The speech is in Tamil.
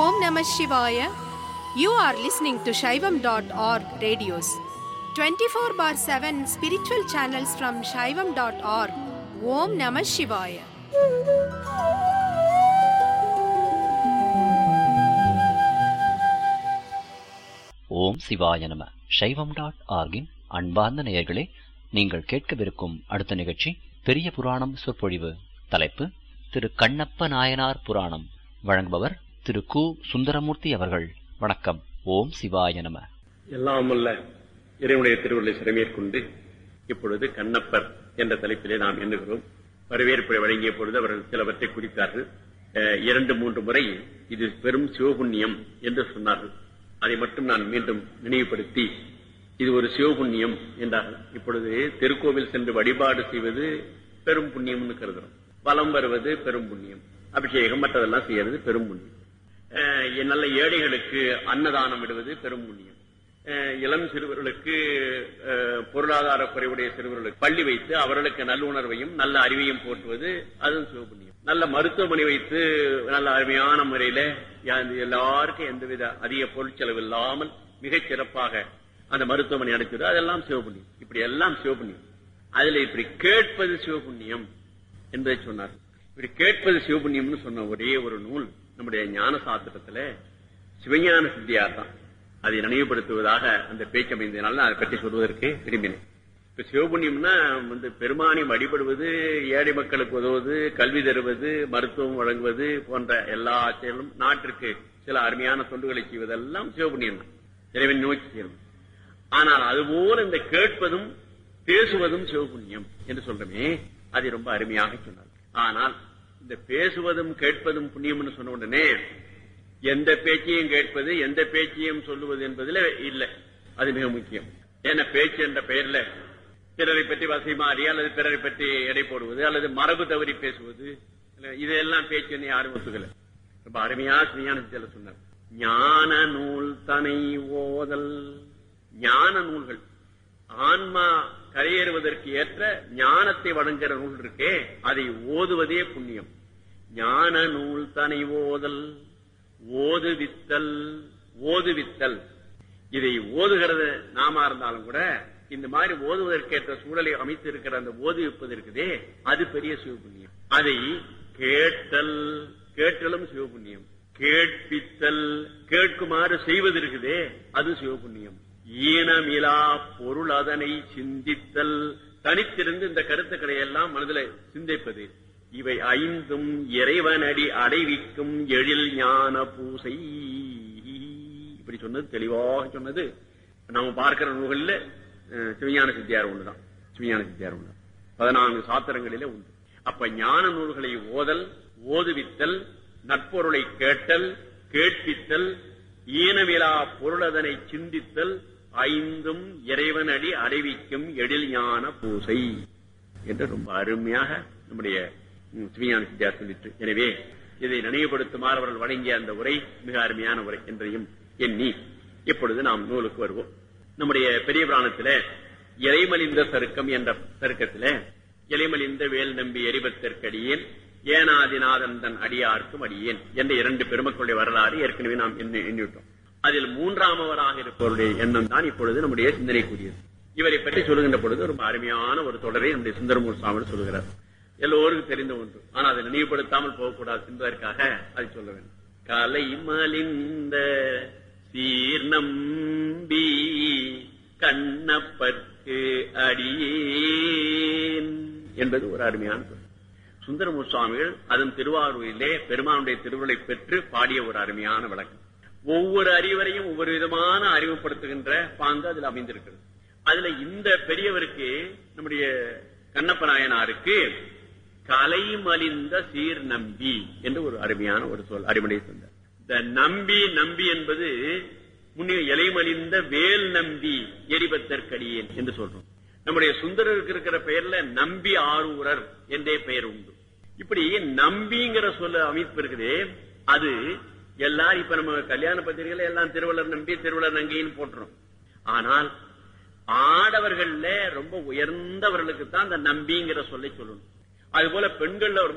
Om Namah Shivaya. You are listening to Shaivam.org radios. 24 bar 7 spiritual channels from Shaivam.org. Om Namah Shivaya. ஓம் சிவாய நம சைவம் டாட் ஆர்கின் அன்பார்ந்த நேயர்களே நீங்கள் கேட்கவிருக்கும் அடுத்த நிகழ்ச்சி பெரிய புராணம் சொற்பொழிவு தலைப்பு திரு கண்ணப்ப நாயனார் புராணம் வழங்குபவர் திரு கு சுந்தரமூர்த்தி அவர்கள் வணக்கம் ஓம் சிவாய நம எல்லாம் அல்ல இறைவனுடைய திருவுருளை சிறமேற்கொண்டு இப்பொழுது கண்ணப்பர் என்ற தலைப்பிலே நாம் எண்ணுகிறோம் வரவேற்பை வழங்கிய பொழுது அவர்கள் சிலவற்றை குறித்தார்கள் அஹ், இரண்டு மூன்று முறை இது பெரும் சிவபுண்ணியம் என்று சொன்னார்கள் அதை மட்டும் நான் மீண்டும் நினைவுபடுத்தி இது ஒரு சிவபுண்ணியம் என்றார்கள் இப்பொழுது திருக்கோவில் சென்று வழிபாடு செய்வது பெரும் புண்ணியம்னு கருதுறோம் வலம் வருவது பெரும் புண்ணியம் அபிஷேகம் மற்றதெல்லாம் செய்யறது பெரும் புண்ணியம் அஹ், நல்ல ஏழைகளுக்கு அன்னதானம் விடுவது பெரும் புண்ணியம் அஹ், இளம் சிறுவர்களுக்கு அஹ், பொருளாதார குறைவுடைய சிறுவர்களுக்கு பள்ளி வைத்து அவர்களுக்கு நல்லுணர்வையும் நல்ல அறிவையும் போட்டுவது அதுவும் சிவபுண்ணியம் நல்ல மருத்துவமனை வைத்து நல்ல அருமையான முறையில யா- எல்லாருக்கும் எந்தவித அதிக பொருட்செலவு இல்லாமல் மிகச் சிறப்பாக அந்த மருத்துவமனை நடத்துவது அதெல்லாம் சிவபுண்ணியம் இப்படி எல்லாம் சிவபுண்ணியம் அதுல இப்படி கேட்பது சிவபுண்ணியம் என்பதை சொன்னார் இப்படி கேட்பது சிவபுண்ணியம்னு சொன்ன ஒரே ஒரு நூல் நம்முடைய ஞான சாஸ்திரத்துல சிவஞான சித்தியார் தான் அதை நினைவுபடுத்துவதாக அந்த பேச்சு அமைந்ததுனால நான் அதை பற்றி சொல்வதற்கு விரும்பினேன் இப்ப சிவபுண்ணியம்னா வந்து பெருமானை வழிபடுவது ஏழை மக்களுக்கு உதவுவது கல்வி தருவது மருத்துவம் வழங்குவது போன்ற எல்லா செயலும் நாட்டிற்கு சில அருமையான தொண்டுகளை செய்வதெல்லாம் சிவபுண்ணியம் தான் இறைவன் நோக்கி செய்யணும் ஆனால் அதுபோல இந்த கேட்பதும் பேசுவதும் சிவபுண்ணியம் என்று சொல்றமே அதை ரொம்ப அருமையாக சொன்னார் ஆனால் இந்த பேசுவதும் கேட்பதும் புண்ணியம்னு சொன்ன உடனே எந்த பேச்சையும் கேட்பது எந்த பேச்சையும் சொல்லுவது என்பதுல இல்லை அது மிக முக்கியம் ஏன்னா பேச்சு என்ற பெயர்ல பிறரை பற்றி வசைமாறி அல்லது பிறரை பற்றி எடை போடுவது அல்லது மரபு தவறி பேசுவது இல்ல, இதெல்லாம் பேச்சுன்னு யாரும் ஒத்துக்கல ரொம்ப அருமையா ஸ்ரீஞான சொன்னார் ஞான நூல் தனை ஓதல் ஞான நூல்கள் ஆன்மா கரையேறுவதற்கு ஏற்ற ஞானத்தை வழங்குகிற நூல் இருக்கே அதை ஓதுவதே புண்ணியம் ஞான நூல் தனை ஓதல் ஓதுவித்தல் ஓதுவித்தல் இதை ஓதுகிறது நாம இருந்தாலும் கூட இந்த மாதிரி ஓதுவதற்கேற்ற சூழலை அமைத்து இருக்கிற அந்த ஓதுவிப்பது இருக்குதே அது பெரிய சிவபுண்ணியம் அதை கேட்டல் கேட்டலும் சிவபுண்ணியம் கேட்பித்தல் கேட்குமாறு செய்வது இருக்குதே அது சிவபுண்ணியம் ஈனமிலா பொருள் அதனை சிந்தித்தல் தனித்திருந்து இந்த கருத்துக்களை எல்லாம் மனதில் சிந்திப்பது இவை ஐந்தும் இறைவனடி அடைவிக்கும் எழில் ஞான பூசை இப்படி சொன்னது தெளிவாக சொன்னது நாம பார்க்கிற நூல்களில் அஹ், சிவஞான சித்தியார் ஒண்ணுதான் சிவஞான சித்தியார் ஒண்ணு பதினான்கு சாத்திரங்களிலே உண்டு அப்ப ஞான நூல்களை ஓதல் ஓதுவித்தல் நட்பொருளை கேட்டல் கேட்பித்தல் ஈனவிலா பொருளதனை சிந்தித்தல் ஐந்தும் இறைவனடி அடைவிக்கும் எழில் ஞான பூசை என்று ரொம்ப அருமையாக நம்முடைய ம், சிவஞான சித்தியார் சொல்லிட்டு எனவே இதை நினைவுபடுத்துமாறு அவர்கள் வழங்கிய அந்த உரை மிக அருமையான உரை என்றையும் எண்ணி இப்பொழுது நாம் நூலுக்கு வருவோம் நம்முடைய பெரிய புராணத்தில இறைமலிந்த சருக்கம் என்ற சருக்கத்தில இலைமலிந்த வேல் நம்பி எரிபத்திற்கடியேன் ஏனாதிநாதன் தன் அடியார்க்கும் அடியேன் என்ற இரண்டு பெருமக்களுடைய வரலாறு ஏற்கனவே நாம் எண்ணி- எண்ணிவிட்டோம் அதில் மூன்றாமவராக இருப்பவருடைய எண்ணம் தான் இப்பொழுது நம்முடைய சிந்தனைக்குரியது இவரை பற்றி சொல்லுகின்ற பொழுது ரொம்ப அருமையான ஒரு தொடரை நம்முடைய சுந்தரமூர் சுவாமி சொல்லுகிறார் எல்லோருக்கும் தெரிந்த ஒன்று ஆனால் அதை நினைவுபடுத்தாமல் போகக்கூடாது என்பதற்காக அதை சொல்ல வேண்டும் கலை மலிந்த சீர் நம்பி கண்ணப்பற்கு அடியேன் என்பது ஒரு அருமையான சொல் சுந்தரமூர் சுவாமிகள் அதன் திருவாரூரிலே பெருமானுடைய திருவுருளை பெற்று பாடிய ஒரு அருமையான விளக்கம் ஒவ்வொரு அறிவரையும் ஒவ்வொரு விதமான அறிவுப்படுத்துகின்ற பாங்கு அதில் அமைந்திருக்கிறது அதுல இந்த பெரியவருக்கு நம்முடைய கண்ணப்ப நாயனாருக்கு கலை மலிந்த சீர் நம்பி என்று ஒரு அருமையான ஒரு சொல் அறிமுறை சொன்னார் இந்த நம்பி நம்பி என்பது முன்னே இலைமலிந்த வேல் நம்பி எரிபத்தற்கடியேன் என்று சொல்றோம் நம்முடைய சுந்தரருக்கு இருக்கிற பெயர்ல நம்பி ஆரூரர் என்றே பெயர் உண்டு இப்படி நம்பிங்கிற சொல்ல அமைப்பு இருக்குதே அது எல்லாரும் இப்ப நம்ம கல்யாண பத்திரிகையில எல்லாம் திருவள்ளுவர் நம்பி திருவள்ளுவர் நங்கின்னு போட்டுறோம் ஆனால் ஆடவர்கள்ல ரொம்ப உயர்ந்தவர்களுக்கு தான் அந்த நம்பிங்கிற சொல்லை சொல்லணும் அது போல பெண்கள்ல ரொம்ப